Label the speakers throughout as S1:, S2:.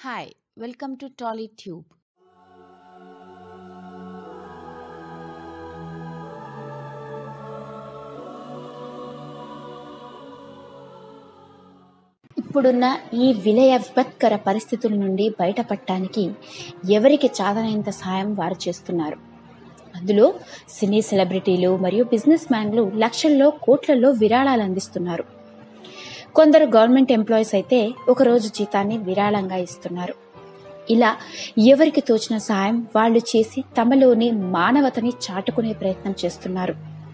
S1: Hi, welcome to TollyTube. ఇప్పుడున్న ఈ విలయ విపత్కర పరిస్థితుల నుండి బయటపడటానికి ఎవరికి చాదనంత సాయం వారు చేస్తున్నారు అందులో సినీ సెలబ్రిటీలు మరియు బిజినెస్ మ్యాన్లు లక్షల్లో కోట్లలో విరాళాలు అందిస్తున్నారు కొందరు గవర్నమెంట్ ఎంప్లాయీస్ అయితే ఒకరోజు జీతాన్ని విరాళంగా ఇస్తున్నారు ఇలా ఎవరికి తోచిన సాయం వాళ్ళు చేసి తమలోని మానవతని చాటుకునే ప్రయత్నం చేస్తున్నారు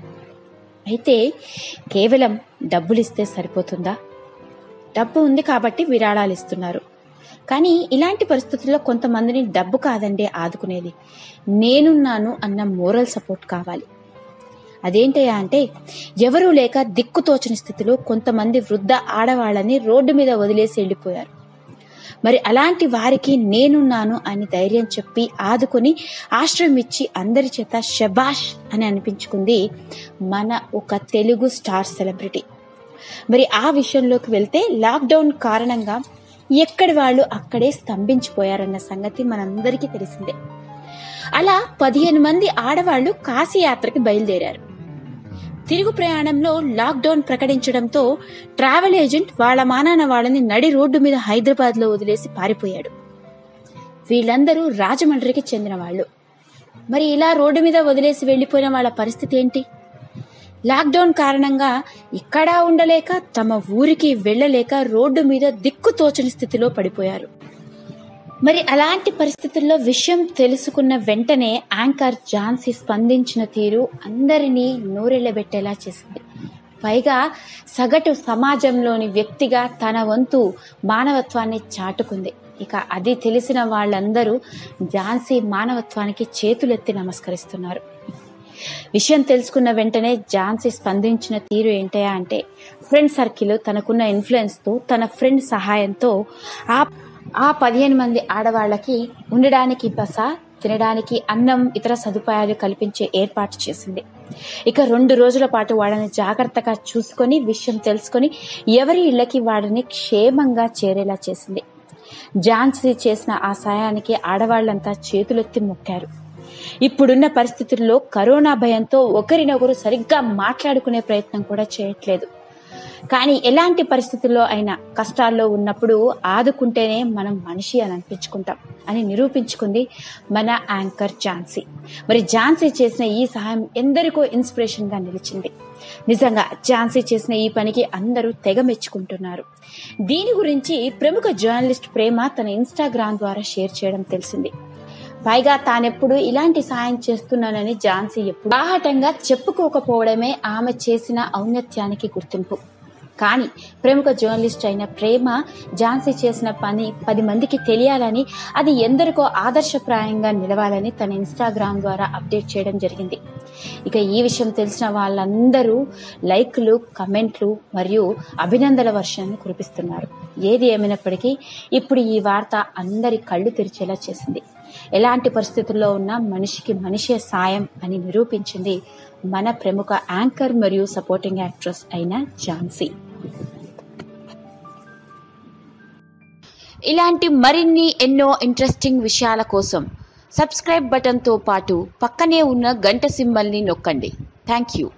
S1: అయితే కేవలం డబ్బులిస్తే సరిపోతుందా డబ్బు ఉంది కాబట్టి విరాళాలు ఇస్తున్నారు కానీ ఇలాంటి పరిస్థితుల్లో కొంతమందిని డబ్బు కాదండి ఆదుకునేది నేనున్నాను అన్న మోరల్ సపోర్ట్ కావాలి అదేంటయ్యా అంటే ఎవరూ లేక దిక్కుతోచని స్థితిలో కొంతమంది వృద్ధ ఆడవాళ్ళని రోడ్డు మీద వదిలేసి వెళ్ళిపోయారు మరి అలాంటి వారికి నేనున్నాను అని ధైర్యం చెప్పి ఆదుకొని ఆశ్రయం ఇచ్చి అందరి చేత షబాష్ అని అనిపించుకుంది మన ఒక తెలుగు స్టార్ సెలబ్రిటీ మరి ఆ విషయంలోకి వెళ్తే లాక్డౌన్ కారణంగా ఎక్కడి వాళ్ళు అక్కడే స్తంభించిపోయారన్న సంగతి మనందరికీ తెలిసిందే అలా పదిహేను మంది ఆడవాళ్లు కాశీ యాత్రకి బయలుదేరారు తిరుగు ప్రయాణంలో లాక్డౌన్ ప్రకటించడంతో ట్రావెల్ ఏజెంట్ వాళ్ళ మానాన వాళ్ళని నడి రోడ్డు మీద హైదరాబాద్ లో వదిలేసి పారిపోయాడు వీళ్ళందరూ రాజమండ్రికి చెందిన వాళ్ళు మరి ఇలా రోడ్డు మీద వదిలేసి వెళ్లిపోయిన వాళ్ళ పరిస్థితి ఏంటి లాక్డౌన్ కారణంగా ఇక్కడా ఉండలేక తమ ఊరికి వెళ్ళలేక రోడ్డు మీద దిక్కు తోచని స్థితిలో పడిపోయారు మరి అలాంటి పరిస్థితుల్లో విషయం తెలుసుకున్న వెంటనే యాంకర్ ఝాన్సీ స్పందించిన తీరు అందరినీ నోరెళ్లబెట్టేలా చేసింది పైగా సగటు సమాజంలోని వ్యక్తిగా తన వంతు మానవత్వాన్ని చాటుకుంది ఇక అది తెలిసిన వాళ్ళందరూ ఝాన్సీ మానవత్వానికి చేతులెత్తి నమస్కరిస్తున్నారు విషయం తెలుసుకున్న వెంటనే ఝాన్సీ స్పందించిన తీరు ఏంటయా అంటే ఫ్రెండ్ సర్కిల్ తనకున్న ఇన్ఫ్లుయెన్స్ తో తన ఫ్రెండ్ సహాయంతో ఆ ఆ పదిహేను మంది ఆడవాళ్లకి ఉండడానికి బస తినడానికి అన్నం ఇతర సదుపాయాలు కల్పించే ఏర్పాటు చేసింది ఇక రెండు రోజుల పాటు వాళ్ళని జాగ్రత్తగా చూసుకొని విషయం తెలుసుకొని ఎవరి ఇళ్లకి వాడిని క్షేమంగా చేరేలా చేసింది ఝాన్సీ చేసిన ఆ సాయానికి ఆడవాళ్లంతా చేతులెత్తి మొక్కారు ఇప్పుడున్న పరిస్థితుల్లో కరోనా భయంతో ఒకరినొకరు సరిగ్గా మాట్లాడుకునే ప్రయత్నం కూడా చేయట్లేదు కానీ ఎలాంటి పరిస్థితుల్లో అయినా కష్టాల్లో ఉన్నప్పుడు ఆదుకుంటేనే మనం మనిషి అని అనిపించుకుంటాం అని నిరూపించుకుంది మన యాంకర్ ఝాన్సీ మరి ఝాన్సీ చేసిన ఈ సహాయం ఎందరికో ఇన్స్పిరేషన్ గా నిలిచింది నిజంగా ఝాన్సీ చేసిన ఈ పనికి అందరూ తెగ మెచ్చుకుంటున్నారు దీని గురించి ప్రముఖ జర్నలిస్ట్ ప్రేమ తన ఇన్స్టాగ్రామ్ ద్వారా షేర్ చేయడం తెలిసింది పైగా తానెప్పుడు ఇలాంటి సాయం చేస్తున్నానని ఝాన్సీ ఎప్పుడు బాహటంగా చెప్పుకోకపోవడమే ఆమె చేసిన ఔన్నత్యానికి గుర్తింపు కానీ ప్రముఖ జర్నలిస్ట్ అయిన ప్రేమ ఝాన్సీ చేసిన పని పది మందికి తెలియాలని అది ఎందరికో ఆదర్శప్రాయంగా నిలవాలని తన ఇన్స్టాగ్రామ్ ద్వారా అప్డేట్ చేయడం జరిగింది ఇక ఈ విషయం తెలిసిన వాళ్ళందరూ లైక్లు కమెంట్లు మరియు అభినందన వర్షాన్ని కురిపిస్తున్నారు ఏది ఏమైనప్పటికీ ఇప్పుడు ఈ వార్త అందరి కళ్ళు తెరిచేలా చేసింది ఎలాంటి పరిస్థితుల్లో ఉన్న మనిషికి మనిషే సాయం అని నిరూపించింది మన ప్రముఖ యాంకర్ మరియు సపోర్టింగ్ యాక్ట్రెస్ అయిన ఝాన్సీ ఇలాంటి మరిన్ని ఎన్నో ఇంట్రెస్టింగ్ విషయాల కోసం సబ్స్క్రైబ్ బటన్తో పాటు పక్కనే ఉన్న గంట సింబల్ని నొక్కండి థ్యాంక్ యూ